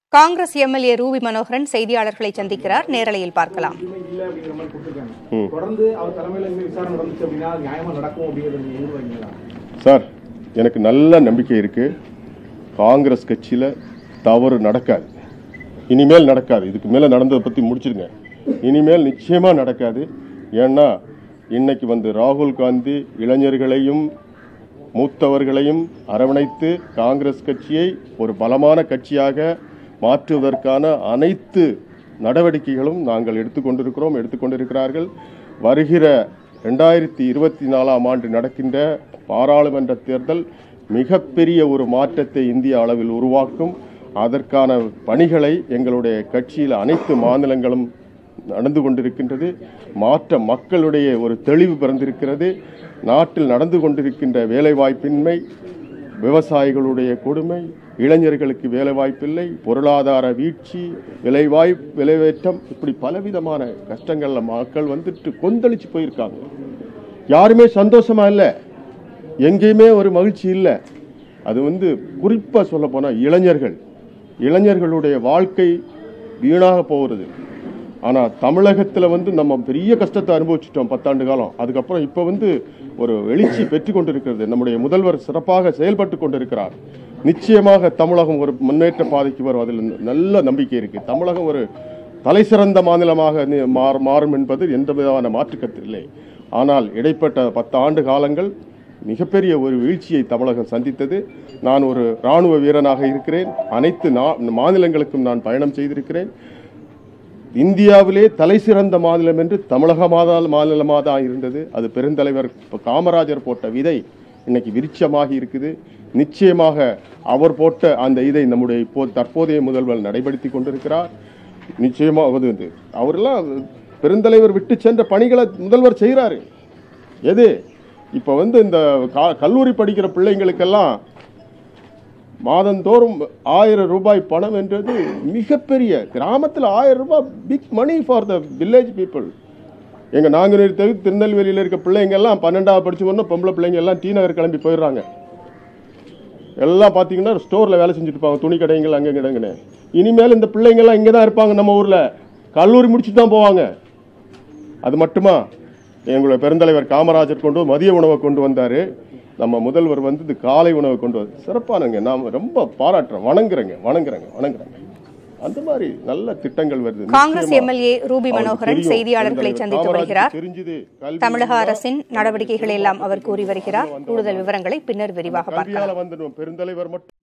Congress MLA Ruby Manoharan செய்தியாளர்களை சந்திக்கிறார் நேரலையில் பார்க்கலாம் உரிமை இல்லை அப்படிங்கிற மாதிரி கொடுத்துருக்காங்க தொடர்ந்து அவர் தலைமையில இருந்து விசாரணை நடந்துச்சு அப்படின்னா அது நியாயமா நடக்கும் அப்படிங்கிறது நீங்க எதிர்பார்க்கீங்களா சார் எனக்கு நல்ல நம்பிக்கை இருக்கு காங்கிரஸ் கட்சியில் தவறு நடக்காது இனிமேல் நடக்காது இதுக்கு மேலே நடந்ததை பற்றி முடிச்சிடுங்க இனிமேல் நிச்சயமாக நடக்காது ஏன்னா இன்னைக்கு வந்து ராகுல் காந்தி இளைஞர்களையும் மூத்தவர்களையும் அரவணைத்து காங்கிரஸ் கட்சியை ஒரு பலமான கட்சியாக மாற்றுவதற்கான அனைத்து நடவடிக்கைகளும் நாங்கள் எடுத்துக்கொண்டிருக்கிறோம் எடுத்துக்கொண்டிருக்கிறார்கள் வருகிற ரெண்டாயிரத்தி இருபத்தி நாலாம் ஆண்டு நடக்கின்ற பாராளுமன்ற தேர்தல் மிகப்பெரிய ஒரு மாற்றத்தை இந்திய அளவில் உருவாக்கும் அதற்கான பணிகளை எங்களுடைய கட்சியில் அனைத்து மாநிலங்களும் நடந்து கொண்டிருக்கின்றது மாற்ற மக்களுடைய ஒரு தெளிவு பிறந்திருக்கிறது நாட்டில் நடந்து கொண்டிருக்கின்ற வேலைவாய்ப்பின்மை விவசாயிகளுடைய கொடுமை இளைஞர்களுக்கு வேலைவாய்ப்பில்லை பொருளாதார வீழ்ச்சி விலைவாய் விலைவேற்றம் இப்படி பலவிதமான கஷ்டங்கள்ல மக்கள் வந்துட்டு கொந்தளிச்சு போயிருக்காங்க யாருமே சந்தோஷமா இல்லை எங்கேயுமே ஒரு மகிழ்ச்சி இல்லை அது வந்து குறிப்பாக சொல்ல போனால் இளைஞர்கள் இளைஞர்களுடைய வாழ்க்கை வீணாக போகிறது ஆனால் தமிழகத்தில் வந்து நம்ம பெரிய கஷ்டத்தை அனுபவிச்சிட்டோம் பத்தாண்டு காலம் அதுக்கப்புறம் இப்போ வந்து ஒரு எழுச்சி பெற்று கொண்டிருக்கிறது நம்முடைய முதல்வர் சிறப்பாக செயல்பட்டு கொண்டிருக்கிறார் நிச்சயமாக தமிழகம் ஒரு முன்னேற்ற பாதைக்கு வரும் அதில் நல்ல நம்பிக்கை இருக்கு தமிழகம் ஒரு தலைசிறந்த மாநிலமாக நி- மாறு- மாறும் என்பது எந்த விதமான மாற்றுக்கருத்து இல்லை ஆனால் இடைப்பட்ட பத்து ஆண்டு காலங்கள் மிகப்பெரிய ஒரு வீழ்ச்சியை தமிழகம் சந்தித்தது நான் ஒரு இராணுவ வீரனாக இருக்கிறேன் அனைத்து நா- மாநிலங்களுக்கும் நான் பயணம் செய்திருக்கிறேன் இந்தியாவிலே தலை சிறந்த மாநிலம் என்று தமிழகமாக மாநிலமாக தான் இருந்தது அது பெருந்தலைவர் இப்ப காமராஜர் போட்ட விதை இன்னைக்கு விருட்சமாகி இருக்குது நிச்சயமாக அவர் போட்ட அந்த இதை நம்முடைய இப்போ தற்போதைய முதல்வர் நடைபடுத்தி கொண்டிருக்கிறார் நிச்சயமாக அது வந்து அவரெல்லாம் பெருந்தலைவர் விட்டு சென்ற பணிகளை முதல்வர் செய்கிறாரு எது இப்போ வந்து இந்த கா- கல்லூரி படிக்கிற பிள்ளைங்களுக்கெல்லாம் மாதந்தோறும் ஆயிரம் ரூபாய் பணம் என்றது மிகப்பெரிய கிராமத்தில் ஆயிரம் ரூபாய் big money for the village people எங்கள் நாங்குநேரி தெரு திருநெல்வேலியில் இருக்க பிள்ளைங்க எல்லாம் பன்னெண்டாவது படிச்சு ஒன்று பொம்பளை பிள்ளைங்க எல்லாம் டி நகர் கிளம்பி போயிடுறாங்க எல்லாம் பார்த்தீங்கன்னா ஸ்டோரில் வேலை செஞ்சுட்டு இருப்பாங்க துணி கடைங்கள் அங்கே கிடங்குன்னு இனிமேல் இந்த பிள்ளைங்கெல்லாம் இங்கே தான் இருப்பாங்க நம்ம ஊரில் கல்லூரி முடிச்சுட்டு தான் போவாங்க அது மட்டுமா எங்களுடைய பெருந்தலைவர் காமராஜர் கொண்டு வந்து மதிய உணவை கொண்டு வந்தார் நம்ம முதல்வர் வந்து இந்த காலை உணவை கொண்டு வந்து சிறப்பானங்க நாம் ரொம்ப பாராட்டுறோம் வணங்குறேங்க வணங்குறேங்க வணங்குறேங்க அந்த மாதிரி நல்ல திட்டங்கள் வருது காங்கிரஸ் நிச்சயமா. எம்எல்ஏ ரூபி அவருக்கு மனோகரன் தெரியும். செய்தியாளர்களை பெருந்தலைவர் சந்தித்து காமராஜருக்கு வருகிறார் தெரிஞ்சது கல்வி தமிழக அரசின் நடவடிக்கைகளை எல்லாம் அவர் கூறி வருகிறார் கூடுதல் விவரங்களை பின்னர் விரிவாக பார்க்கலாம் கல்வியால வந்து நம்ம பெருந்தலைவர் மட்டும்